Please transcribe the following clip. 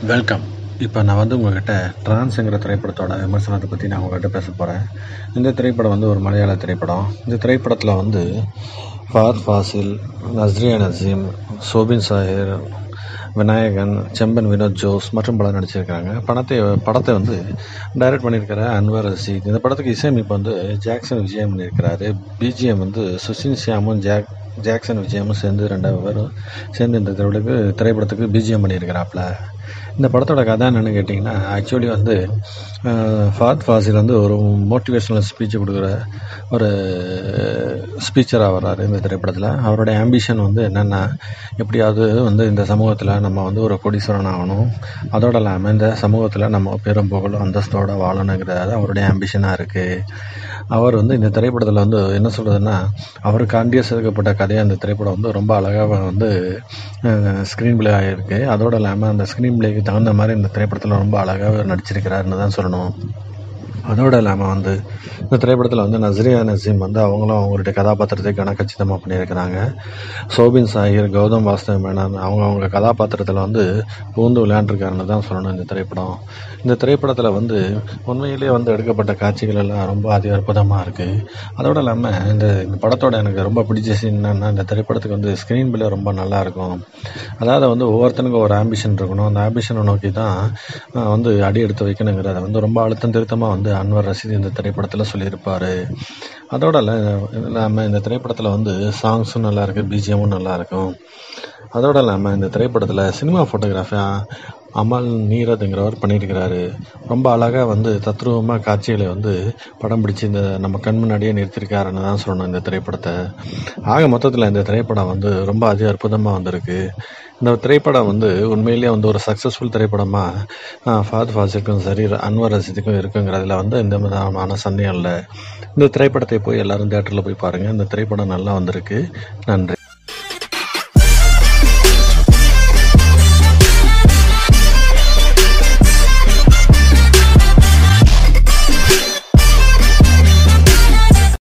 welcome இப்போ நான் வந்து உங்ககிட்ட ட்ரான்ஸுங்கிற திரைப்படத்தோட விமர்சனத்தை பற்றி நான் உங்ககிட்ட பேச போகிறேன் இந்த திரைப்படம் வந்து ஒரு மலையாள திரைப்படம் இந்த திரைப்படத்தில் வந்து ஃபாத் ஃபாசில் நஸ்ரியா நசீம் சோபின் சாஹிர் விநாயகன் செம்பன் வினோத் ஜோஸ் மற்றும் பலர் நடிச்சிருக்காங்க படத்தை படத்தை வந்து டைரக்ட் பண்ணியிருக்கிற அன்வர் ரசீத் இந்த படத்துக்கு இசையமைப்பு வந்து ஜாக்சன் விஜயம் பண்ணியிருக்கிறாரு பிஜிஎம் வந்து சுஷின் ஷியாமும் ஜாக் ஜாக்சன் விஜயமும் சேர்ந்து ரெண்டாவது பேரும் சேர்ந்து இந்த திரைப்படத்துக்கு திரைப்படத்துக்கு பிஜிஎம் பண்ணியிருக்கிறாப்புல இந்த படத்தோட கதை என்னென்னு கேட்டிங்கன்னா ஆக்சுவலி வந்து ஃபாத் ஃபாசில் வந்து ஒரு மோட்டிவேஷ்னல் ஸ்பீச் கொடுக்குற ஒரு ஸ்பீச்சராக வர்றாரு இந்த திரைப்படத்தில் அவருடைய ஆம்பிஷன் வந்து என்னென்னா எப்படியாவது வந்து இந்த சமூகத்தில் நம்ம வந்து ஒரு கொடீஸ்வரன் ஆகணும் அதோட இல்லாமல் இந்த சமூகத்தில் நம்ம பெரும் புகழும் அந்தஸ்தோட வாழணுங்கிறது அவருடைய ஆம்பிஷனாக இருக்குது அவர் வந்து இந்த திரைப்படத்தில் வந்து என்ன சொல்கிறதுன்னா அவருக்காண்டியே செதுக்கப்பட்ட கதையை அந்த திரைப்படம் வந்து ரொம்ப அழகாக வந்து ஸ்க்ரீன் பிளே ஆகிருக்கு அதோடு இல்லாமல் அந்த ஸ்க்ரீன் பிளேக்கு தகுந்த மாதிரி இந்த திரைப்படத்தில் ரொம்ப அழகாக நடிச்சிருக்கிறாருன்னு தான் சொல்லணும் அதோடு இல்லாமல் வந்து இந்த திரைப்படத்தில் வந்து நஸ்ரியா நசீம் வந்து அவங்களும் அவங்களுடைய கதாபாத்திரத்தை கனக்கச்சிதமாக பண்ணியிருக்கிறாங்க சோபின் சாஹிர் கௌதம் வாஸ்தவ மேனன் அவங்க அவங்க கதாபாத்திரத்தில் வந்து பூந்து விளையாண்டுருக்காருன்னு தான் சொல்லணும் இந்த திரைப்படம் இந்த திரைப்படத்தில் வந்து உண்மையிலேயே வந்து எடுக்கப்பட்ட காட்சிகள் எல்லாம் ரொம்ப அதி அற்புதமாக இருக்குது அதோடு இல்லாமல் இந்த இந்த படத்தோட எனக்கு ரொம்ப பிடிச்ச சீன் என்னன்னா இந்த திரைப்படத்துக்கு வந்து ஸ்க்ரீன் பிளே ரொம்ப நல்லாயிருக்கும் அதாவது வந்து ஒவ்வொருத்தனுக்கும் ஒரு ஆம்பிஷன் இருக்கணும் அந்த ஆம்பிஷனை நோக்கி தான் வந்து அடி எடுத்து வைக்கணுங்கிறத வந்து ரொம்ப அழுத்தம் திருத்தமாக வந்து அன்வர் ரஷீத் இந்த திரைப்படத்தில் சொல்லியிருப்பார் அதோட இல்லாமல் இந்த திரைப்படத்தில் வந்து சாங்ஸும் நல்லாயிருக்கு பிஜிஎம்மும் நல்லாயிருக்கும் அதோட இல்லாமல் இந்த திரைப்படத்தில் சினிமா ஃபோட்டோகிராஃபியாக அமல் நீரதுங்கிறவர் பண்ணியிருக்கிறாரு ரொம்ப அழகாக வந்து தத்ரூபமாக காட்சிகளை வந்து படம் பிடிச்சி இந்த நம்ம கண் முன்னாடியே நிறுத்திருக்காருன்னு தான் சொல்லணும் இந்த திரைப்படத்தை ஆக மொத்தத்தில் இந்த திரைப்படம் வந்து ரொம்ப அதி அற்புதமாக வந்திருக்கு இந்த திரைப்படம் வந்து உண்மையிலேயே வந்து ஒரு சக்ஸஸ்ஃபுல் திரைப்படமாக ஃபாத் ஃபாசிக்கும் சரி அன்வர் ரசித்துக்கும் இருக்குங்கிறதுல வந்து எந்த விதமான சந்தேகம் இல்லை இந்த திரைப்படத்தை போய் எல்லாரும் தேட்டரில் போய் பாருங்கள் இந்த திரைப்படம் நல்லா வந்திருக்கு நன்றி